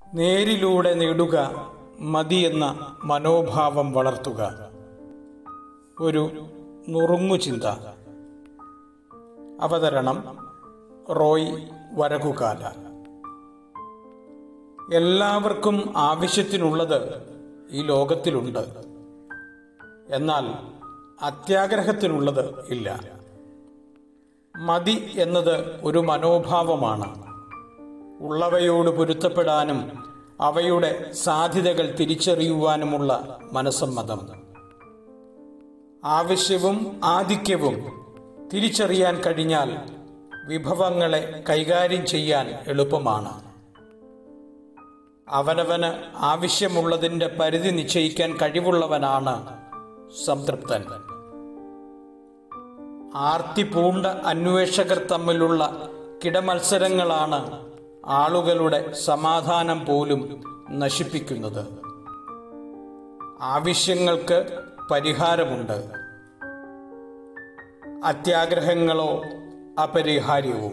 നേരിലൂടെ നേടുക മതിയെന്ന മനോഭാവം വളർത്തുക ഒരു നുറുങ്ങു ചിന്ത അവതരണം റോയ് വരകുകാല എല്ലാവർക്കും ആവശ്യത്തിനുള്ളത് ഈ ലോകത്തിലുണ്ട് എന്നാൽ അത്യാഗ്രഹത്തിനുള്ളത് ഇല്ല മതി എന്നത് ഒരു മനോഭാവമാണ് ഉള്ളവയോട് പൊരുത്തപ്പെടാനും അവയുടെ സാധ്യതകൾ തിരിച്ചറിയുവാനുമുള്ള മനസ്സമ്മതം ആവശ്യവും ആധിക്യവും തിരിച്ചറിയാൻ കഴിഞ്ഞാൽ വിഭവങ്ങളെ കൈകാര്യം ചെയ്യാൻ എളുപ്പമാണ് അവനവന് ആവശ്യമുള്ളതിൻ്റെ പരിധി നിശ്ചയിക്കാൻ കഴിവുള്ളവനാണ് സംതൃപ്തൻ ആർത്തി പൂണ്ട അന്വേഷകർ തമ്മിലുള്ള കിടമത്സരങ്ങളാണ് ആളുകളുടെ സമാധാനം പോലും നശിപ്പിക്കുന്നത് ആവശ്യങ്ങൾക്ക് പരിഹാരമുണ്ട് അത്യാഗ്രഹങ്ങളോ അപരിഹാര്യവും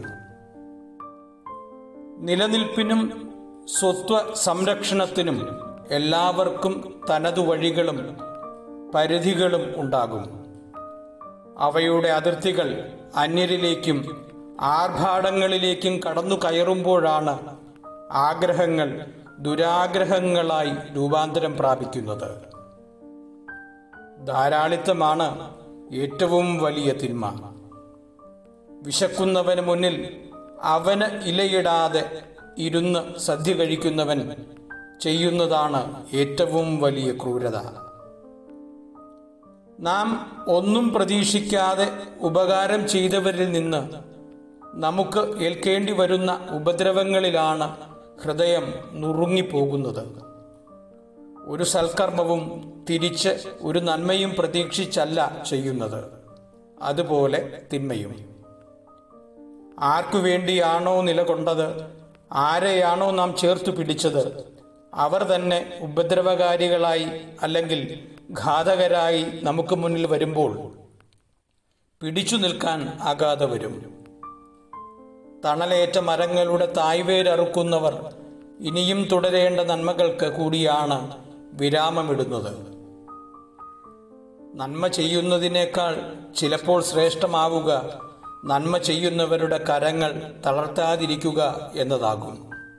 നിലനിൽപ്പിനും സ്വത്വ സംരക്ഷണത്തിനും എല്ലാവർക്കും തനതു വഴികളും പരിധികളും ഉണ്ടാകും അവയുടെ അതിർത്തികൾ അന്യരിലേക്കും ആർഭാടങ്ങളിലേക്കും കടന്നു കയറുമ്പോഴാണ് ആഗ്രഹങ്ങൾ ദുരാഗ്രഹങ്ങളായി രൂപാന്തരം പ്രാപിക്കുന്നത് ധാരാളിത്തമാണ് ഏറ്റവും വലിയ തിന്മ വിശക്കുന്നവന് മുന്നിൽ അവന് ഇലയിടാതെ ഇരുന്ന് സദ്യ കഴിക്കുന്നവൻ ചെയ്യുന്നതാണ് ഏറ്റവും വലിയ ക്രൂരത നാം ഒന്നും പ്രതീക്ഷിക്കാതെ ഉപകാരം ചെയ്തവരിൽ നിന്ന് നമുക്ക് ഏൽക്കേണ്ടി വരുന്ന ഉപദ്രവങ്ങളിലാണ് ഹൃദയം നുറുങ്ങിപ്പോകുന്നത് ഒരു സൽക്കർമ്മവും തിരിച്ച് ഒരു നന്മയും പ്രതീക്ഷിച്ചല്ല ചെയ്യുന്നത് അതുപോലെ തിന്മയും ആർക്കു വേണ്ടിയാണോ നിലകൊണ്ടത് ആരെയാണോ നാം ചേർത്തു പിടിച്ചത് അവർ തന്നെ ഉപദ്രവകാരികളായി അല്ലെങ്കിൽ ഘാതകരായി നമുക്ക് മുന്നിൽ വരുമ്പോൾ പിടിച്ചു നിൽക്കാൻ ആകാതെ വരും തണലേറ്റ മരങ്ങളുടെ തായ്വേരറുക്കുന്നവർ ഇനിയും തുടരേണ്ട നന്മകൾക്ക് കൂടിയാണ് വിരാമമിടുന്നത് നന്മ ചെയ്യുന്നതിനേക്കാൾ ചിലപ്പോൾ ശ്രേഷ്ഠമാവുക നന്മ ചെയ്യുന്നവരുടെ കരങ്ങൾ തളർത്താതിരിക്കുക എന്നതാകും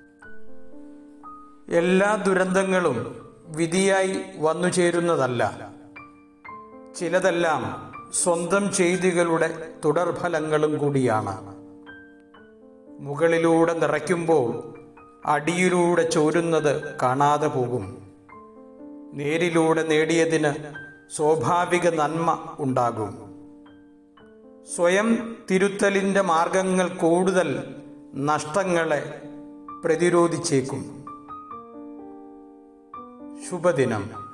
എല്ലാ ദുരന്തങ്ങളും വിധിയായി വന്നു ചേരുന്നതല്ല ചിലതെല്ലാം സ്വന്തം ചെയ്തികളുടെ തുടർഫലങ്ങളും കൂടിയാണ് മുകളിലൂടെ നിറയ്ക്കുമ്പോൾ അടിയിലൂടെ ചോരുന്നത് കാണാതെ പോകും നേരിലൂടെ നേടിയതിന് സ്വാഭാവിക നന്മ ഉണ്ടാകും സ്വയം തിരുത്തലിൻ്റെ മാർഗങ്ങൾ കൂടുതൽ നഷ്ടങ്ങളെ പ്രതിരോധിച്ചേക്കും ശുഭദിനം